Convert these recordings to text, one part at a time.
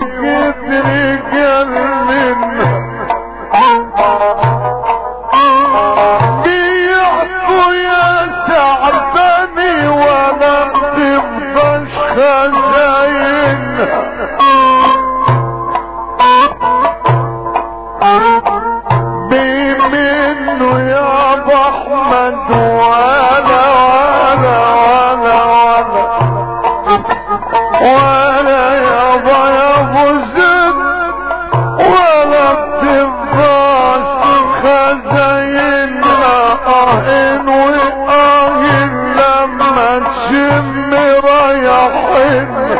رجال منها بيحكوا يا شعباني ولا تفضلش خزاينها بمنه يا ابو احمد ولا ولا ولا ولا ولا يابا يا ابو زيد ولا بتفضل خزايننا اهن واهن لما تشم رايحين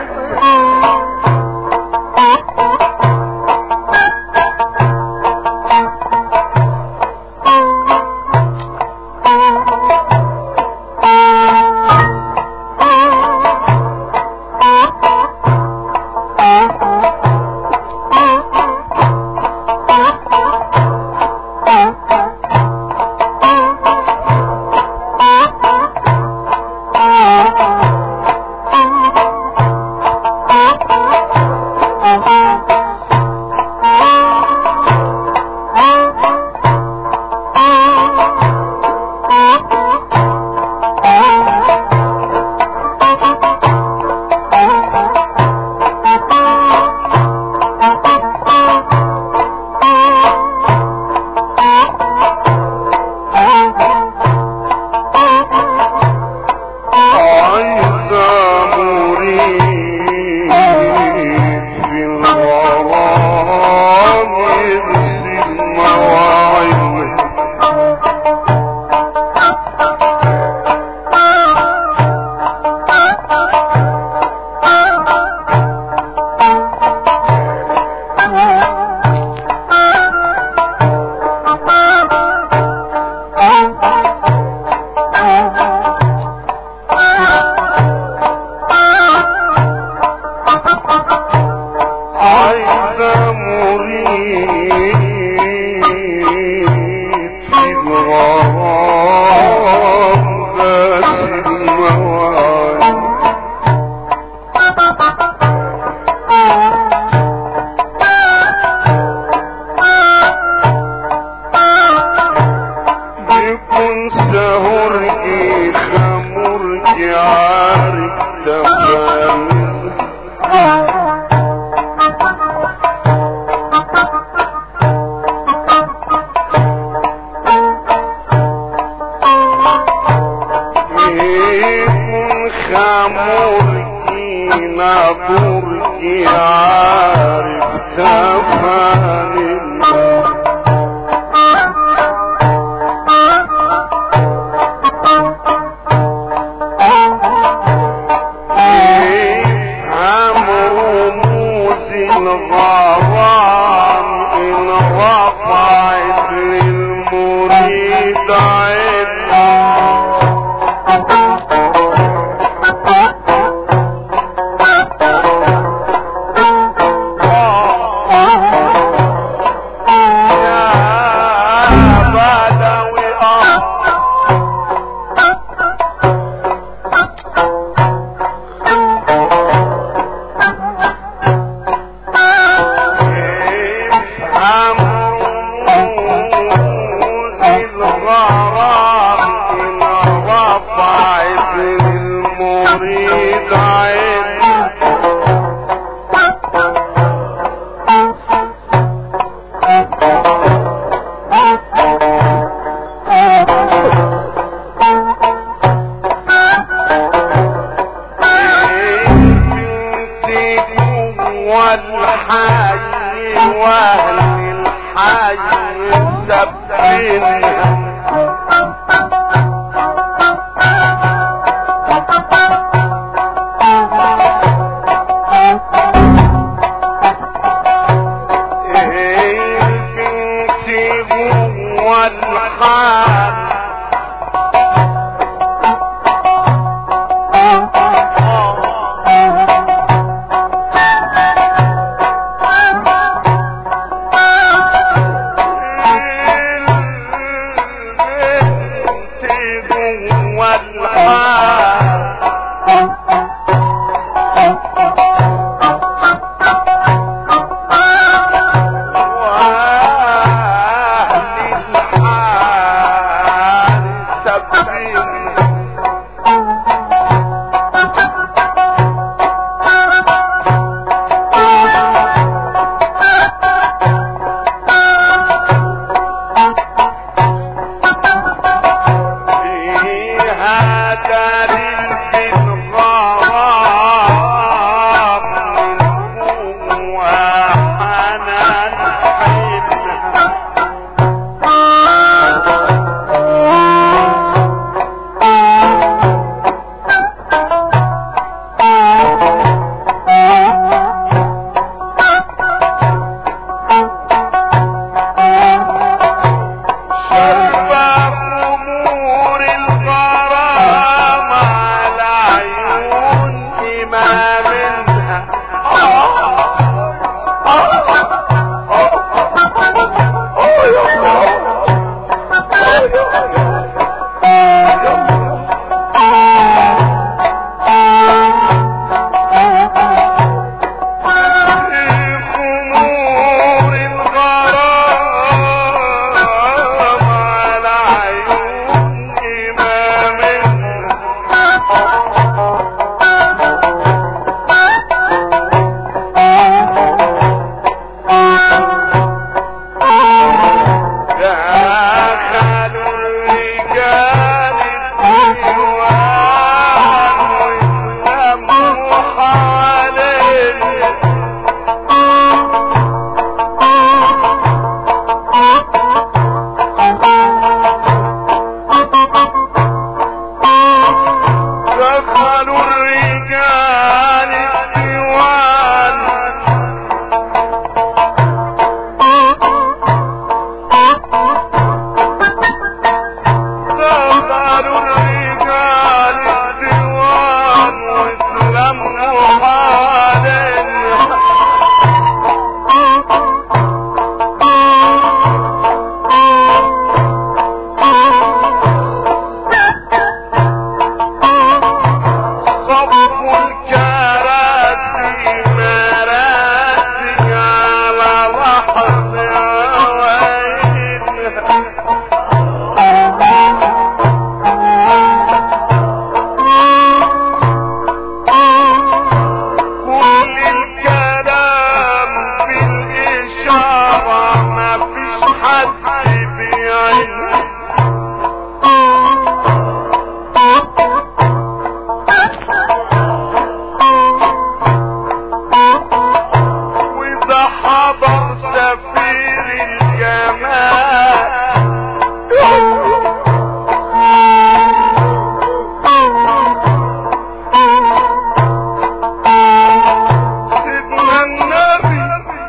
سيدنا النبي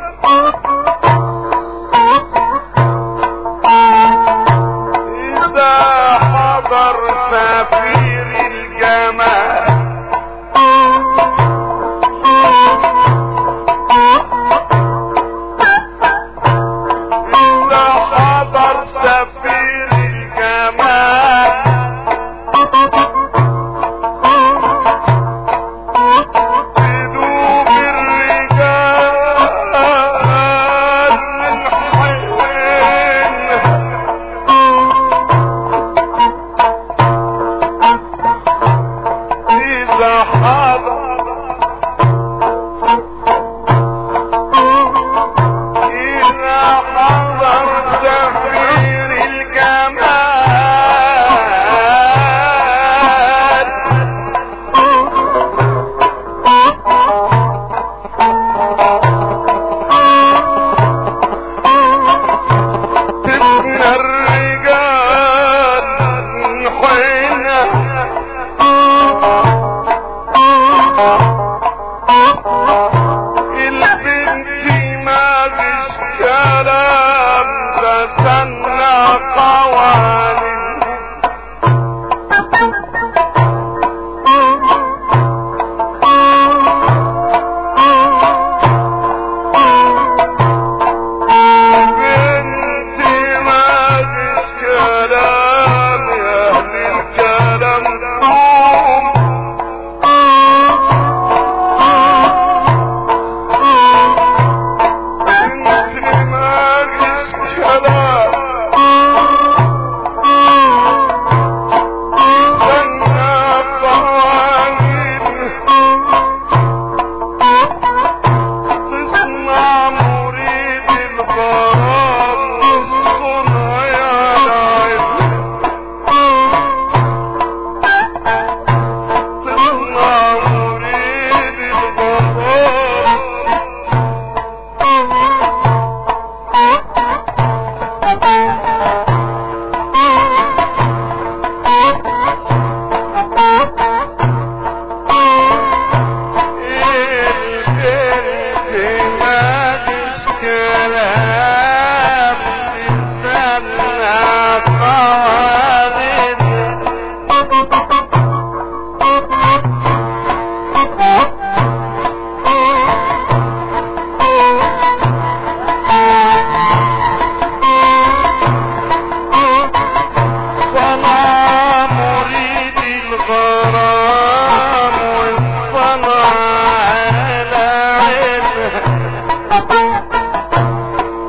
إذا حضر سفير الجمال إذا حضر سفير الجمال بدوب الرجال من حين إذا حضر إذا حضر سفير الجمال تبنى الرجال حين البنت ما فيش كلام تسنى قوانين بنتي ما فيش كلام يا اهل الكلام قوم بنتي ما فيش كلام سنة قوانين تصنع مريد الغرام والصنع يا العلم تصنع مريد الغرام صنع مريد الغرام والصنع على عينه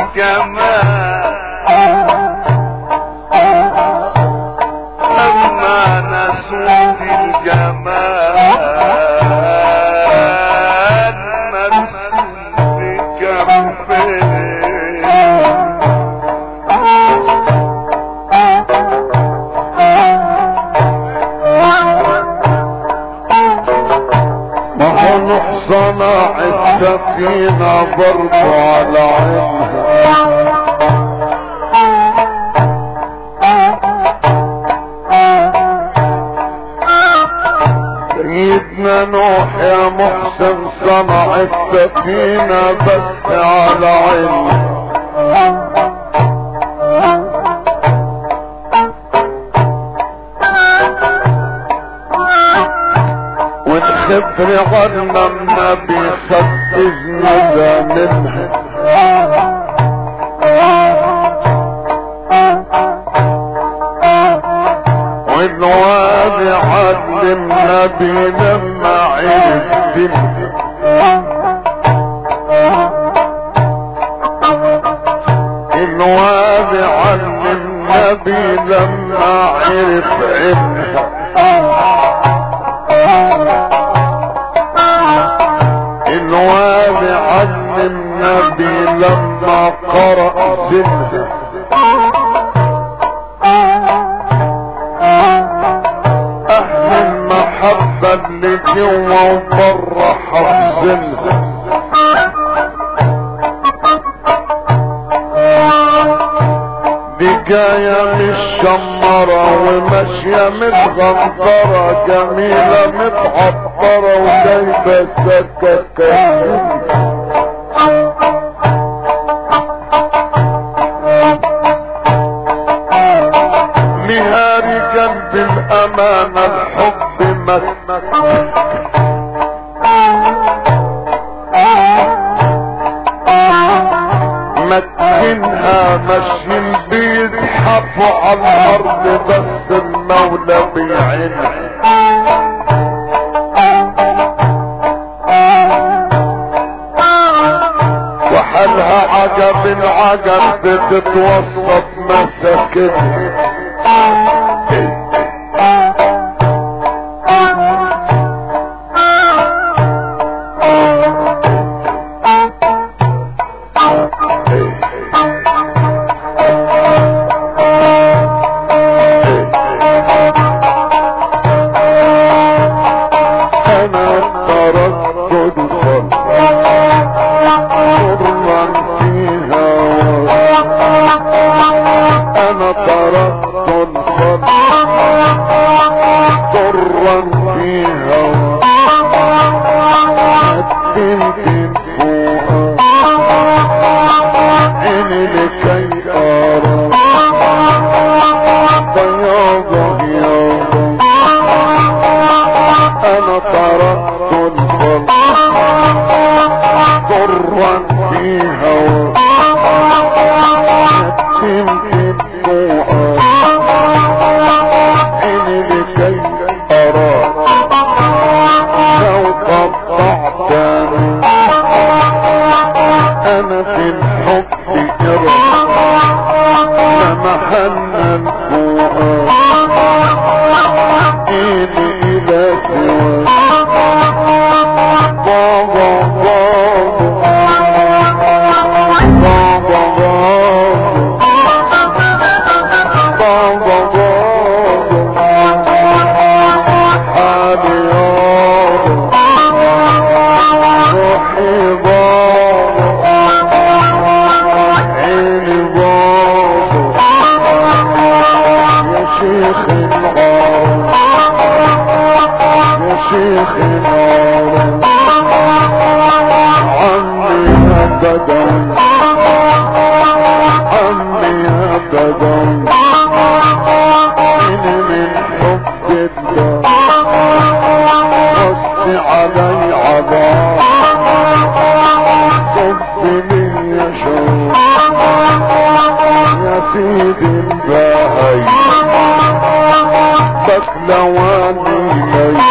الجمال لما نسوت الجمال مرسوم بجنبين ما هو نحصنع السفينة برضو على عينها سيدنا نوح يا محسن صنع السفينة بس على عينها والخبر غنى النبي خد اذن ذا منها والواد علم نبي لما عرف دمها الواد علم النبي لما عرف عنها الواد علم النبي لما قرأ سنها اهل المحبة اللي جوا وبره حافظينها دي جاية مش شمرة وماشية متغندرة جميلة متعطرة وجايبة سكاكين مهاري قلب الأمانة الحب مكمك مكنها ماشيين بيزحفوا على الأرض بس المولى بيعينها وحالها عجب العجب بتتوسط مساكنها انا تركت الفضل حرا فيها انا تركت الفضل ضرا فيها قدمت فوقها عيني لكي ارى بياض يوم انا تركت الفضل ضرا فيها قدمت فوقها عيني لكي ارى لو قطعتني انا في الحب ارى لمحنا فوقها ايدي الى سوى بابا بابا بابا بابا بابا حالي يابا روحي بابا عيني بابا يا شيخ العالم يا شيخ العالم عمي ابدا عمي ابدا إني من حب الله قص علي عذاب صب لي يا شوق يا سيدي الباهي بكلواني لي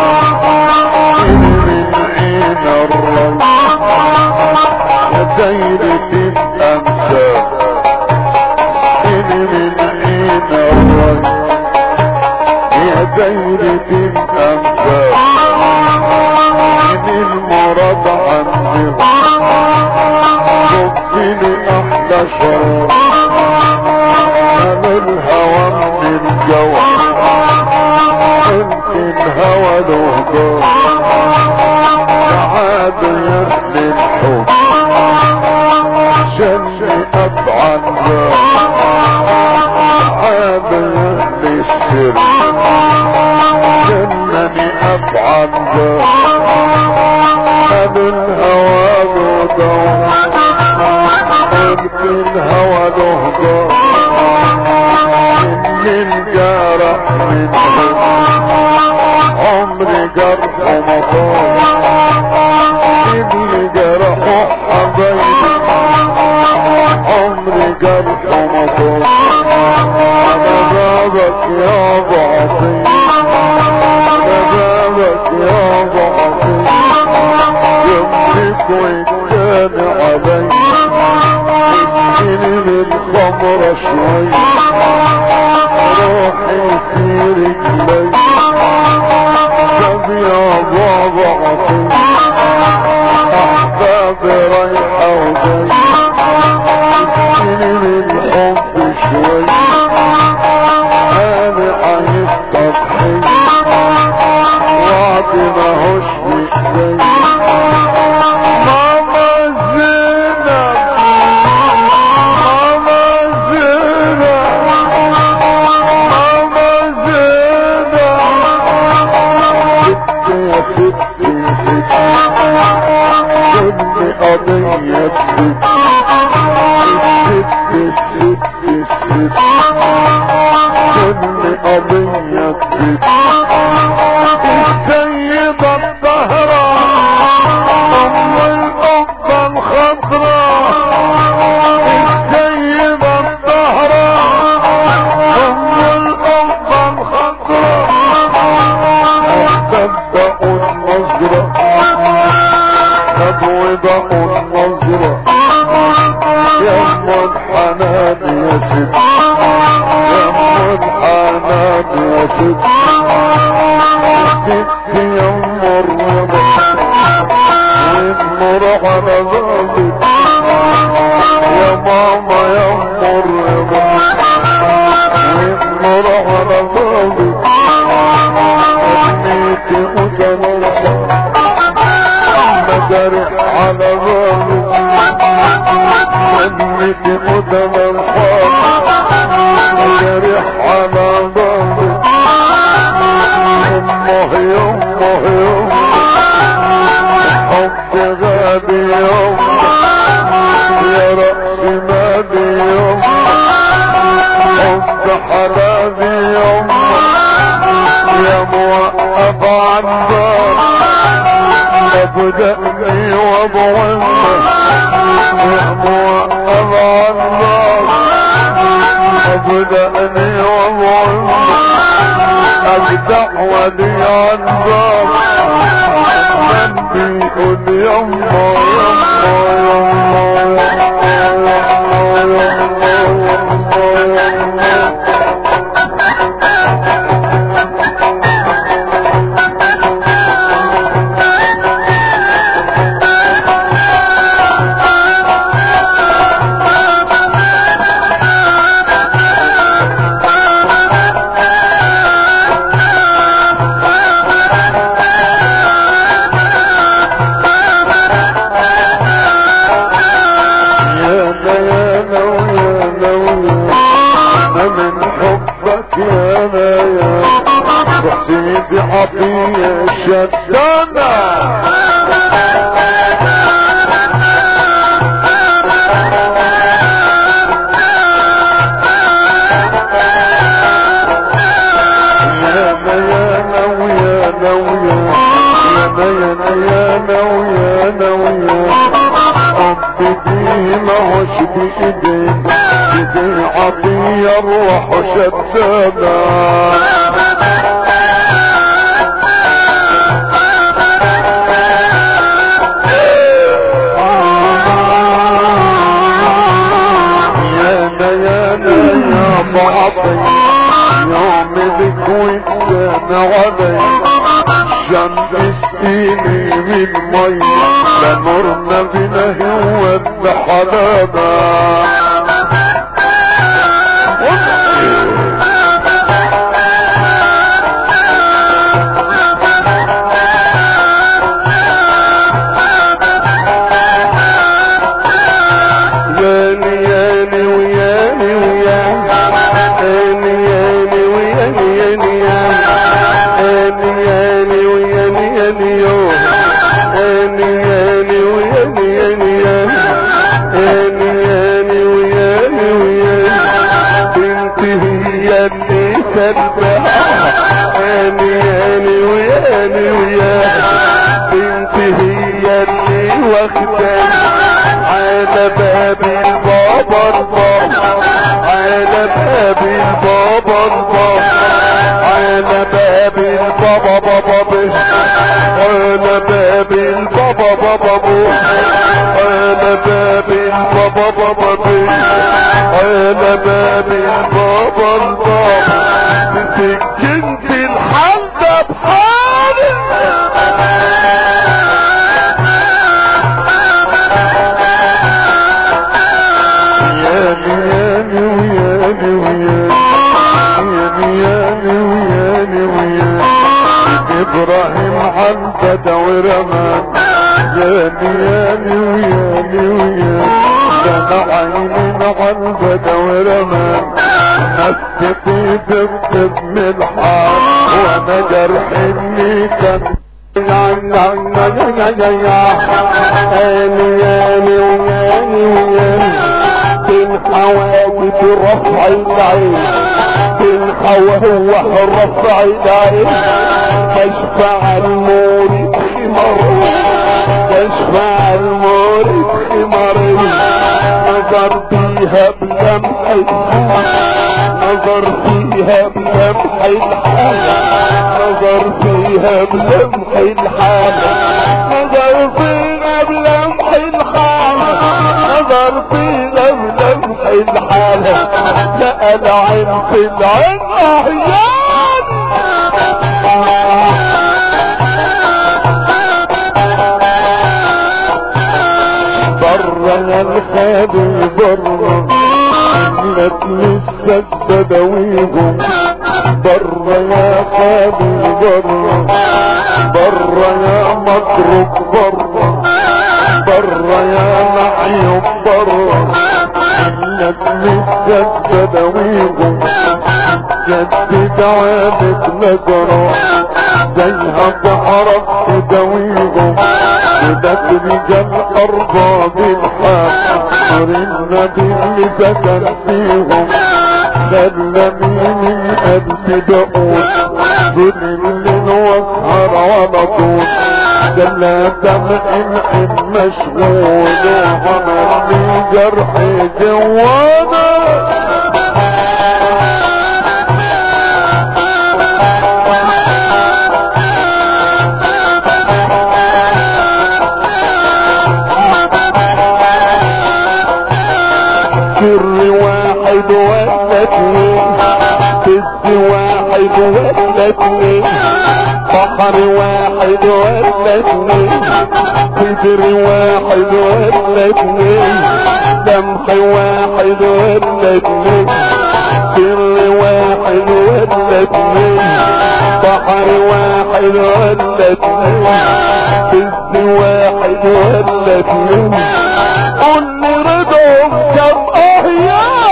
إني من عين الري يا دايرة الأمس الامثال إني من حين الرجل يا دايرة الامثال إني المراد عني صبني احلى شراب انا الهوى من الجو انت الهوى له دور تعاد يسلي الحب شني ابعد تعاد يسلي السر شنني ابعد انا الهوى له دور انت الهوى له دور من جرح منه عمري جرح مطار اللي جرحه حبايبي عمري جرح مطار انا بابك يا بعطي انا بابك يا بعطي يمسك ويتاني علي اسقيني من الخمرة شوي روحي في رجلي طب يا بابا عطي احبابي رايحة وجاي اسقيني من الحب شوي انا عايز تضحي وعدي ماهوش بايدي ماما زينب ماما زينب ماما زينب ست يا ست يا ست كل قضية ست الست الست الست كل قضية ست السيدة الطهرة أم القبة الخضراء السيدة الطهرة أم القبة الخضراء تبدأ النظرة تبوضع النظرة يا ام الحنان يا ست يا ام الحنان يا ست ست يا ام الرضا والنور على بابك يا ماما يا ام الرضا والنور على بابك أبنيك أذن الحب مجرح على بابك أبنيك أذن الحب مجرح على بابك يمه يمه يمه حب غادي يوم يا رأس مالي يوم حب حلالي يوم يا موقف عالنار ابدأني وابعدنا يا موقف عالنار ابدأني وابعدنا ابدأ ولي عالنار من بيقول يما يما يا نيانا ويا نويا انا من حبك يا نيا وحسيدي عطية شدانا يا نيانا ويا نويا يا نيانا يا نويا نويا حبي دي ما هوش بايدي ايدي عطية الروح شدانا صعبي يوم بك وكان علي شمس سقيني من مي لنورنا بنا هو الحلابة ياني ياني وياني وياني ياني ياني وياني ياني ياني ياني وياني ياني يو ياني ياني وياني ياني ياني ياني ياني وياني وياني بنتي هي اللي سلبها ياني ياني وياني وياني بنتي هي اللي واخداني على باب البابا البابا على باب البابا البابا على باب البابا بابا بي على باب البابا بابا بي على باب البابا بابا بي على باب البابا البابا بسكنت الحلقة بحالي ياني ياني وياني وياني ياني ياني وياني ابراهيم عبد ورمان ياني ياني وياني وياني دمع عينين عبد ورمان نستفي تكتب من الحال وانا جرحني كان ياني ياني وياني وياني بين حوادث رفع العين بين هو رفع العين تشفع المورد خمر تشفع المورد خمر نظر فيها بلمح الحال نظر فيها بلمح الحال نظر فيها بلمح الحال نظر فيها بلمح الحال نظر فيها بلمح الحال لقى العين في العين احيان برنا الخابي برا انك لسه بدويهم برا يا خابي برا برا يا متروك برا برا يا معيوب برا انك لسه بدويهم جدد عابد نجرة زيها بحرك تدويهم وده رجال ارباب الحق النبي اللي سكن فيهم سلمين القلب دقون دول الليل واسهر على طول ده لا دمع العين مشغول وعمل لي جرح جوانا سر واحد ولا اتنين كذب واحد ولا اتنين بحر واحد ولا اتنين قدر واحد ولا اتنين دمح واحد ولا اتنين سر واحد ولا اتنين بحر واحد ولا اتنين كذب واحد ولا اتنين قل لي رضهم كم احياء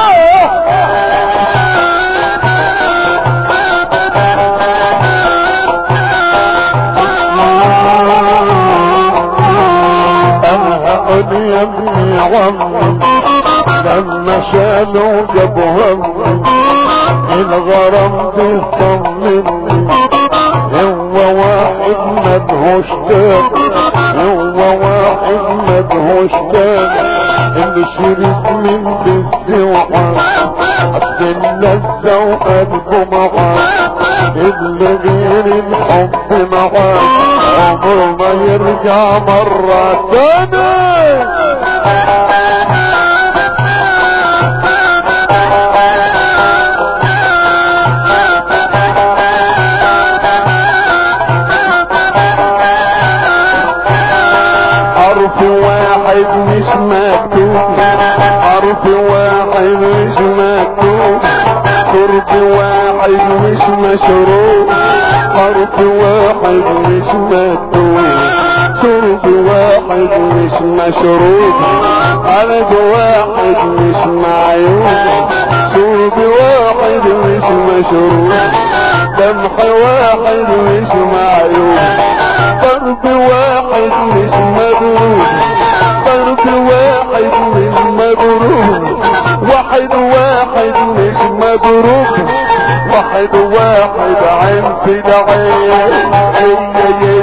اقعد يا ابني عمي لما شالوا جابوا همي الغرام بيطمني هو واحد مدهوش تاني هو واحد مدهوش تاني اللي شريك من بالسوحة عبد اللذة وقلبه معاه اللي غير الحب معاه عمره ما يرجع مرة تاني حرف واحد مش مكتوب شرب واحد مش مشروب حرف واحد مش مكتوب شرب واحد مش مشروب عدد واحد مش معيوب شرب واحد مش مشروب دمح واحد مش معيوب ضرب واحد مش مضروب ضرب واحد مش مضروب واحد واحد مش مضروب واحد واحد عين في العين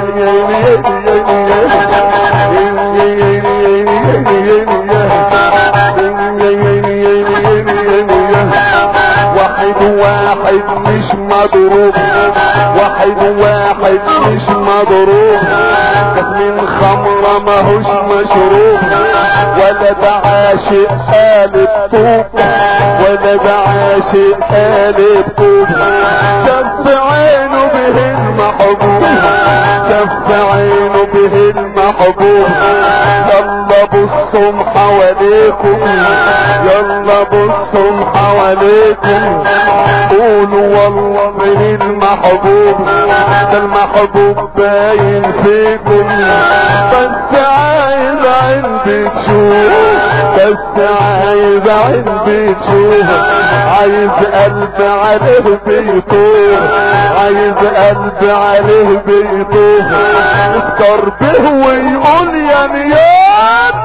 واحد واحد مش مضروب واحد واحد مش مضروب بس من خمرة ماهوش مشروب ولا بعاشق قالب طوب ولا بعاشق قالب طوب شف عينه به المحبوب شف عينه به المحبوب يلا بصوا حواليكم يلا بصوا حواليكم قولوا والله من المحبوب ده المحبوب باين فيكم بس عايز عين بتشوف بس عايز عين بتشوف عايز قلب عليه بيطوف عايز قلب عليه بيطوف يذكر به ويقول يا نيات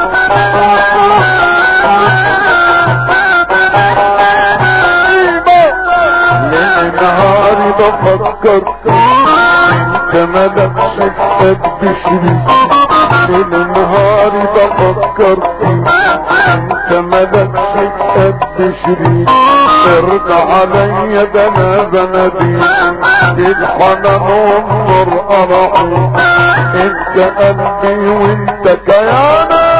من نهاري بفكر انت ملكش قد بشري من نهاري بفكر انت ملكش قد بشري ارجع عليا ده انا بنادي الحنان والنور ارعي انت قلبي وانت كيانا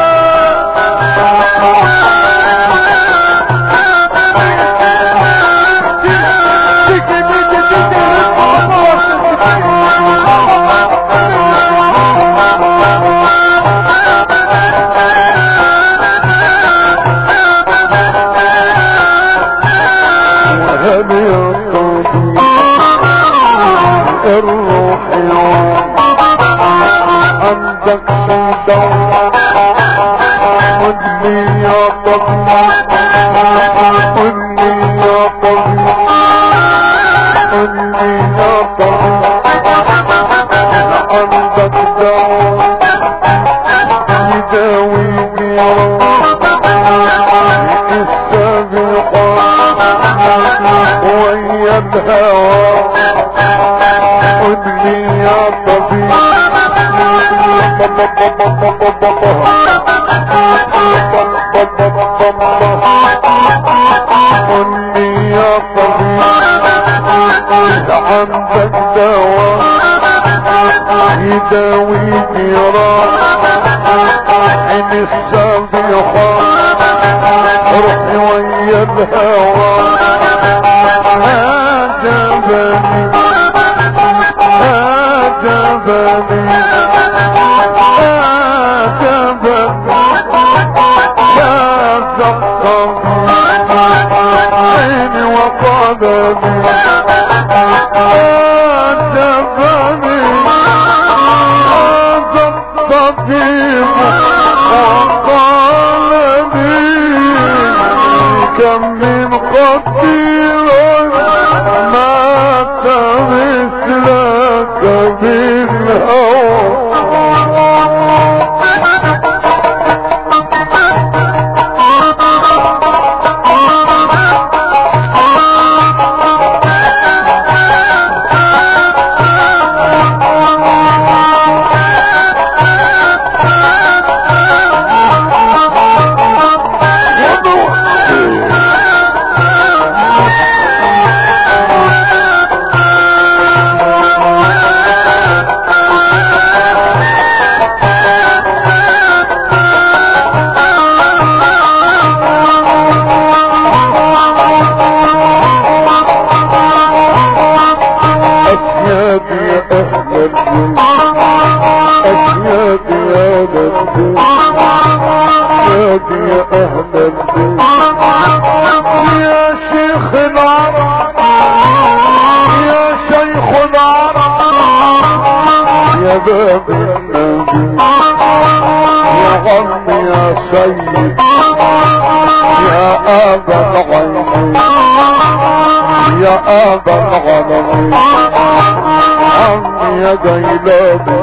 وهل يقضي الروح يوم عندك صدى قلني يا طبي قلني يا طبي قلني يا طبي عندك دواء يداوي السابقة ويا الهوى قلني يا طبيب قلني يا طبيب عندك دواء يداوي راح عين السابقة روحي ويا الهوى عجبني عجبني عجبني يا زقم عيني وقدمي عجبني هذا الطبيب وقال لي كم من قتيل مات مثلك بالهوى اهلا بك يا شيخ العرب يا شيخ العرب يا باب النبي يا غم يا سيد يا ابا الغيب يا ابا الغنم عمي يا جيلاني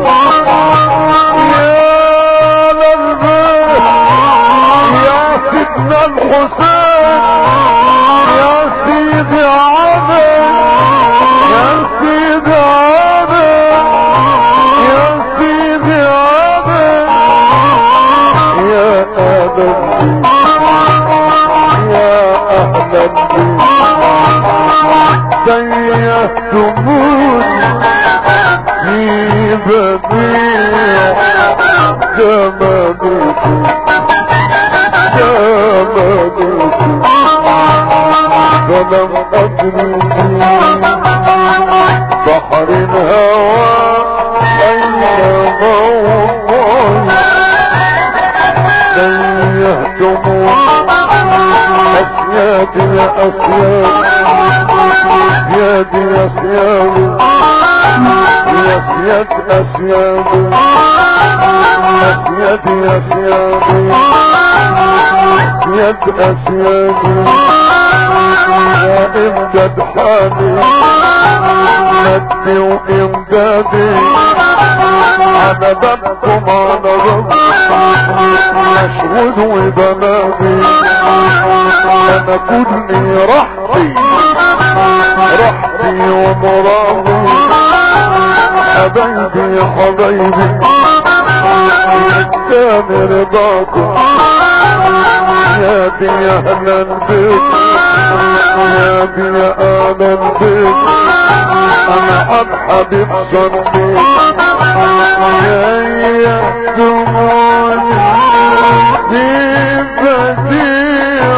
يا للبيت يا سيدنا الحسين يا سيدي علي يا سيدي علي يا سيدي علي يا أهلا يا أهلا سيهتموني في بديع جمالكم جمالكم فلم أدري بحر الهوى أين موضوعي سيهتموني أسيادي يا أسيادي أسيادي يا سيادي يا سياد أسيادي أسيادي يا سيادي أسياد أسيادي يا إمداد حالي مدي وإمدادي على بابكم على ربي مشغول وبنادي انا كلي رحتي رحتي ومرامي حبايبي حبايبي قدام رضاكم يا بي يا اهلا بك يا بي يا اهلا بك انا حبيب صنبي يا يا دموعي دي بديع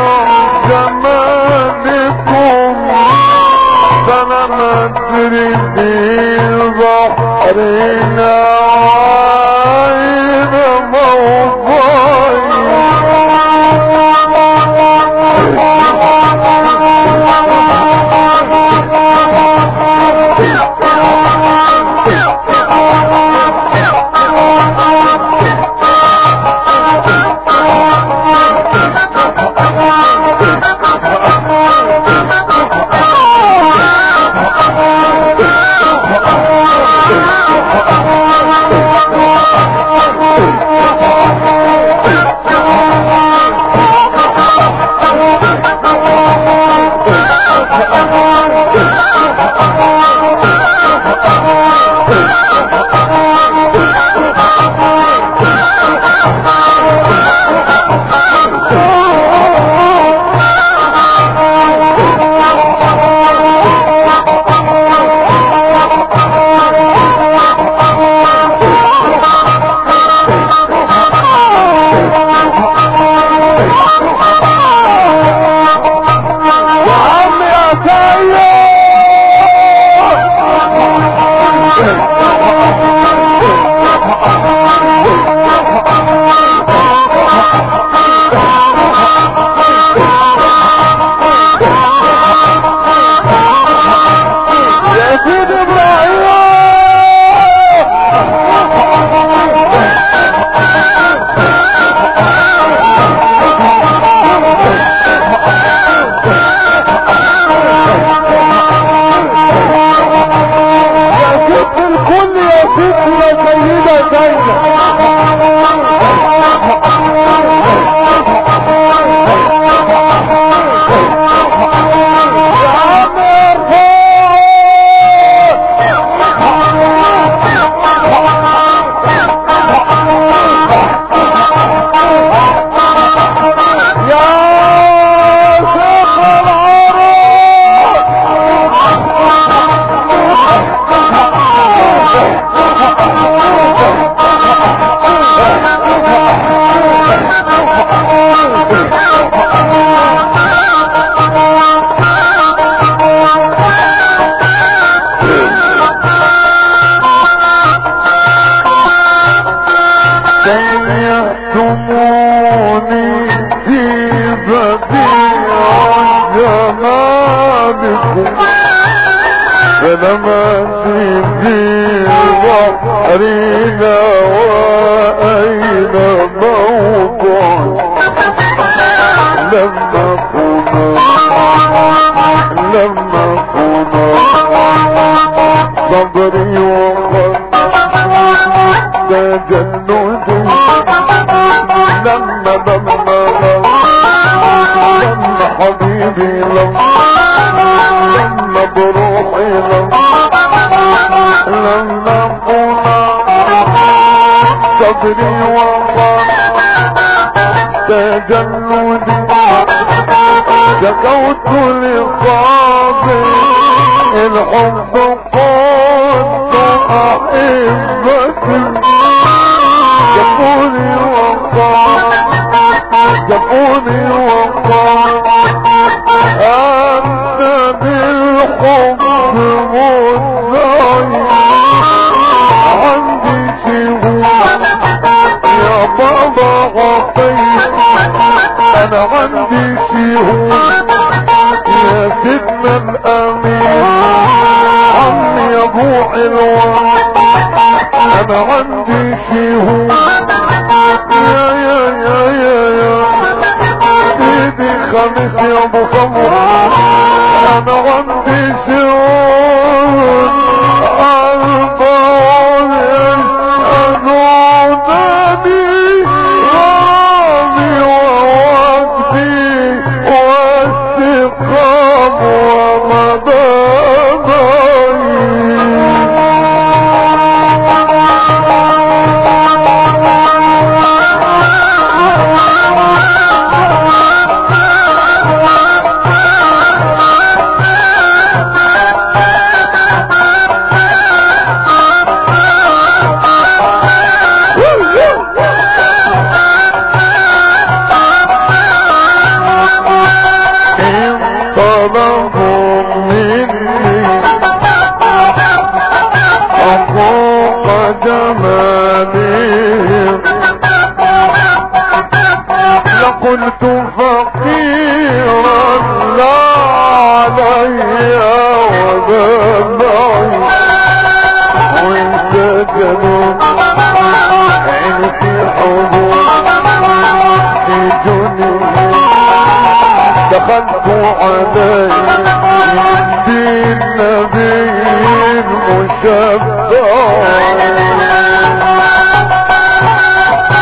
جمالكم فانا ما ادري في بحرنا عين موضوعي بديع جمالكم فلما تجي بحرنا وأين موقع لما كنا لما كنا صبري وقد تجندي لما لما لما حبيبي لما لما بروحي لما لما كنا صبري وقد تجندي شكوت لقاضي الحب قلت احبتي جفوني وقال جفوني وقال انت بالحب مدعي عندي شهود يا بابا غطيت انا عندي شهود يا سيدنا الامين عمي يا ابو علوان انا عندي شهود يا يا يا يا يا ايدي خميس يا ابو خمر انا عندي شهود اربعون أزودني غرامي ووقتي والسقام إن طلبوا مني حقوق جمالهم لقلت فقيرا لا علي وذنبي وإن سجنوا عيني في حضور في جنيه دخلت عليه بالنبي المشبع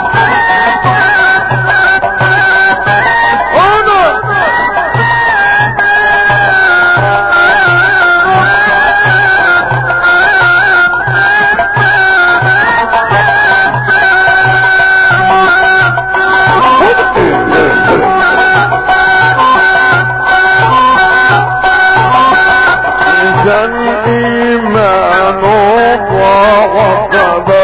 إذا الإيمان ضعف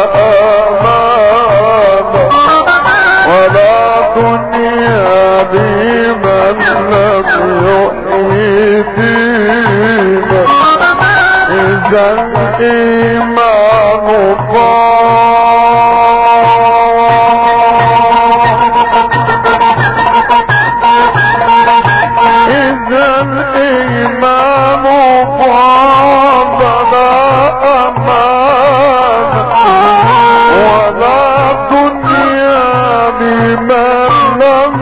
أمامه ولا دنيا بمن لم يحيي فينا إذا الإيمان ضعف إذا الإمام قابل أمان ولا دنيا بمن لم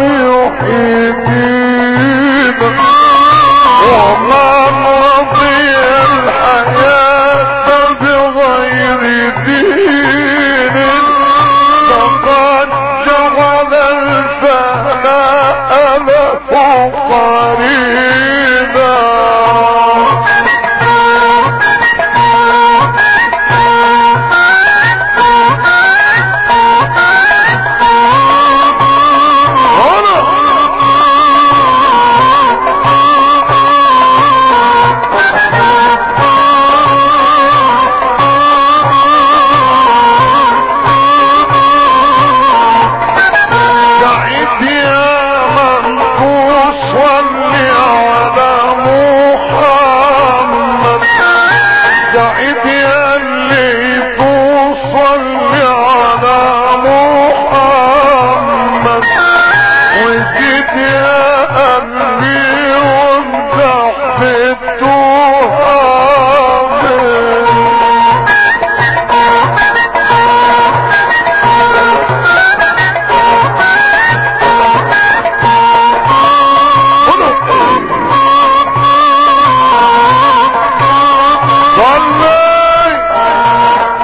يحيينا ومن رضي الحياة بغير دين فقد جعل الفناء له قريبا سعيد يا منقوص واللي يا قلبي وانت حبيتوها صلي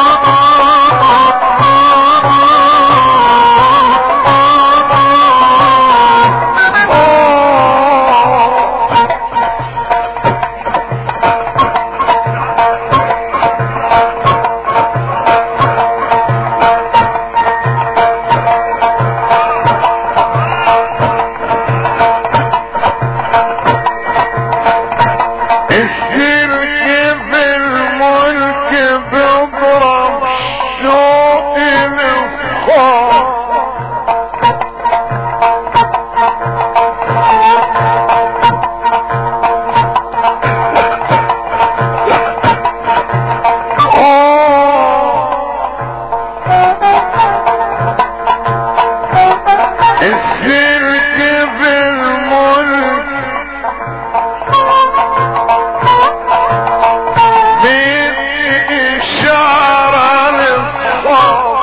الشرك في الملك بيضرب شوق الاصحاب الشرك في الملك بإشارة للصوت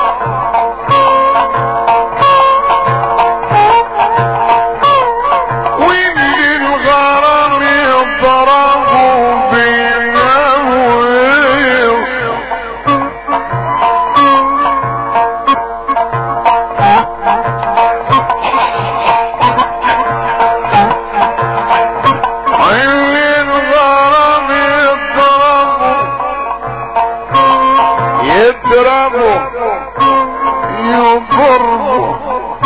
واللي الغرام يضربوا بينه ويصف اللي الغرام يضربوا يضربوا يضربوا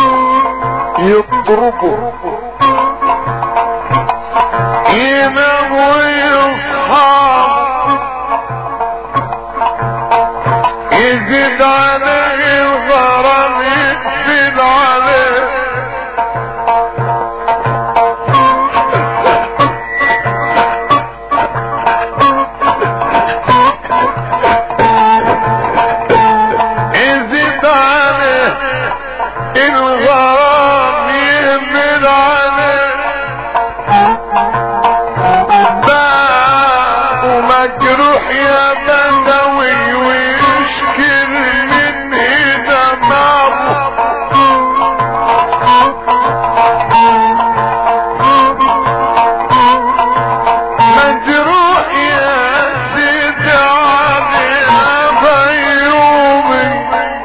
يضربوا ينام ويصحى يزيد عليه الغرام يزيد عليه يزيد عليه الغرام يزيد عليه باع ومجروح يا بدوي ويشكر من دماغه مجروح يا سيدي علي بيومي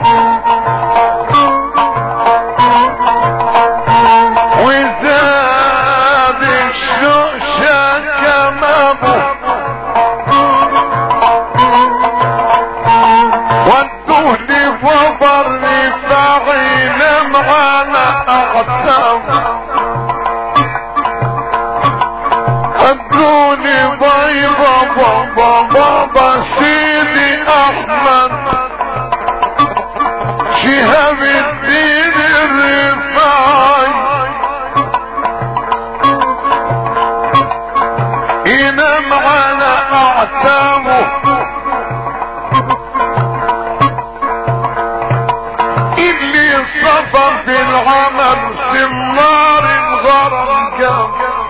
وزاد الشوق كمامه ودوني وبرني فعين معانا اقسام ادوني بيضة بابا بابا سيدي احمد شهاب الدين الرفاعي ينام على اعتامه اللي صفى في العمل سمار الغرم كان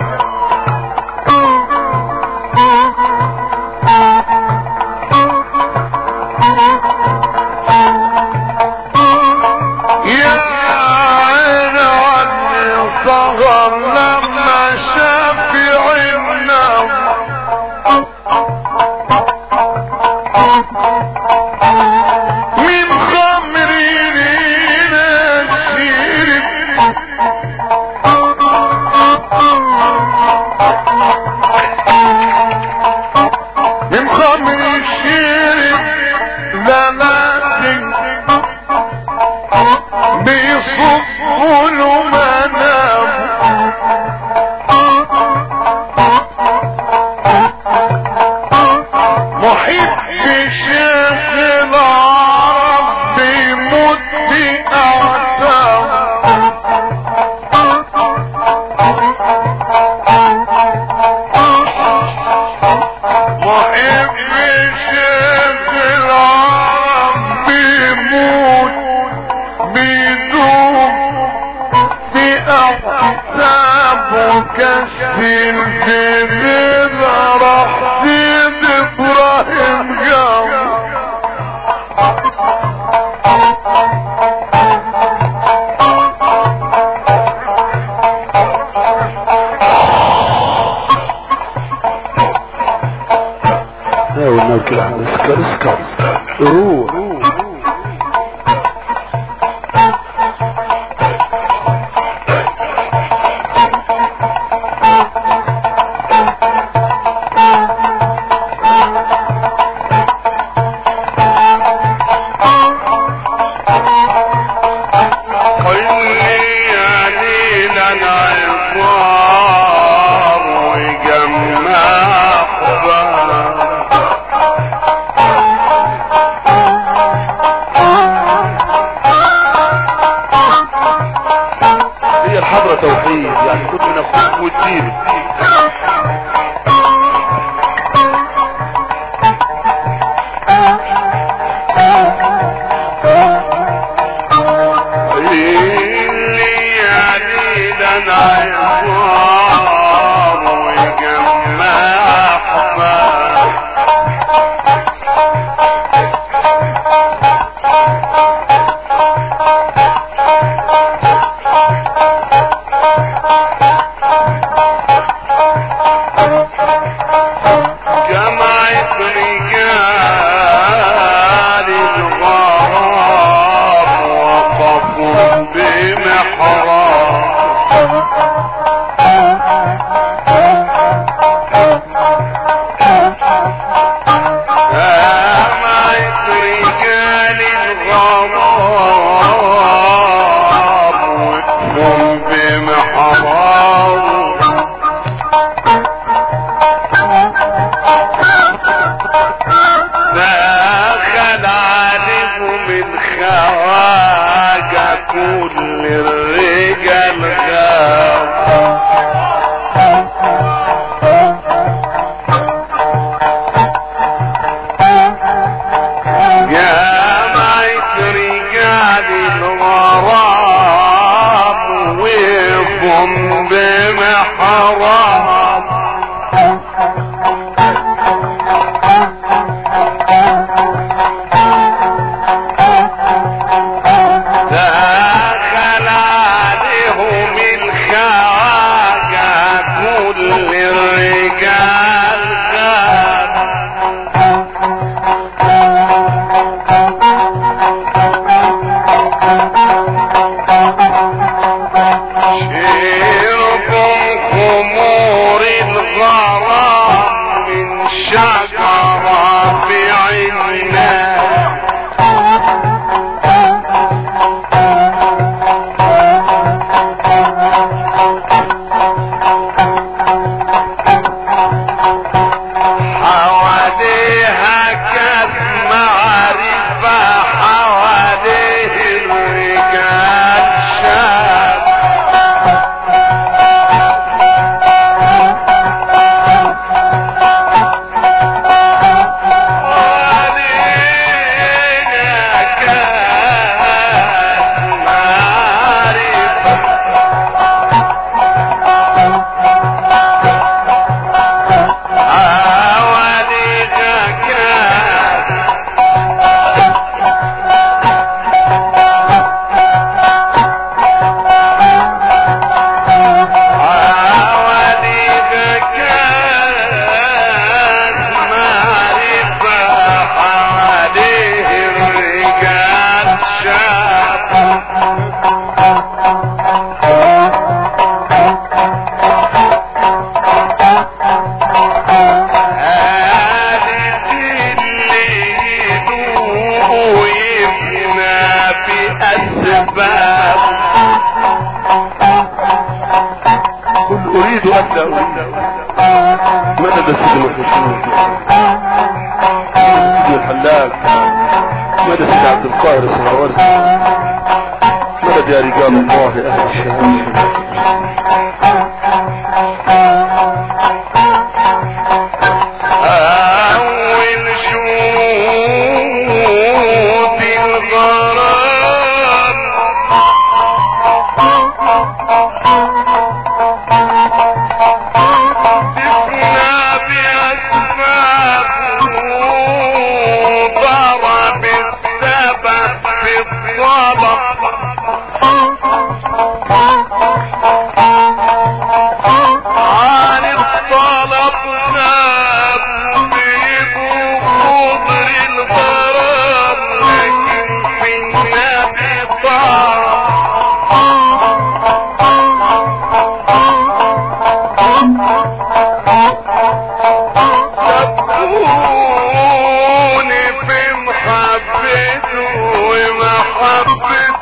يا عين عني صغر لما شاف عنا من خمر نشير من خمر الشير زماتي بيصفوا له منام احساب وكشف الجديد راح سيد ابراهيم جام لا والنبي كده اسكر اسكر روح قل لي يا ليل العصار وجمع خبار هي الحضرة توحيد يعني خد من اخوك وتجيب اللي يا ليل العصار وجمع خبار جمعت رجال الغرام وقفوا بمحراب جمعت رجال الغرام وقفوا بمحراب دخل عليهم الخواجة كل الرجال غاب جمعت رجال الغرام وقفهم بمحرام دخل عليهم الخواجة كل الرجال غاب شربوا خمور الغرام من شجرة بعيننا حواليها كاس معرفة حواليه الرجال شاب حوالينا كاس معرفة حوالينا كاس حوالينا كاس معرفة حواليه الرجال شاب هذه اللي يدوق يبنى بأسباب قل اريد ان لا اريد مدد سيدي محمد سيدي الحلاق مدد سيدي عبد القاهر السراورسي مدد يا رجال الله اهل الشهاده أول شوط الغرام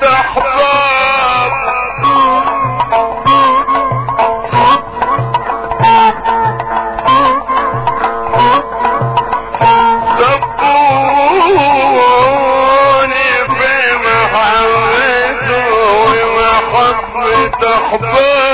احباب صبوني في محبته ومحبة احباب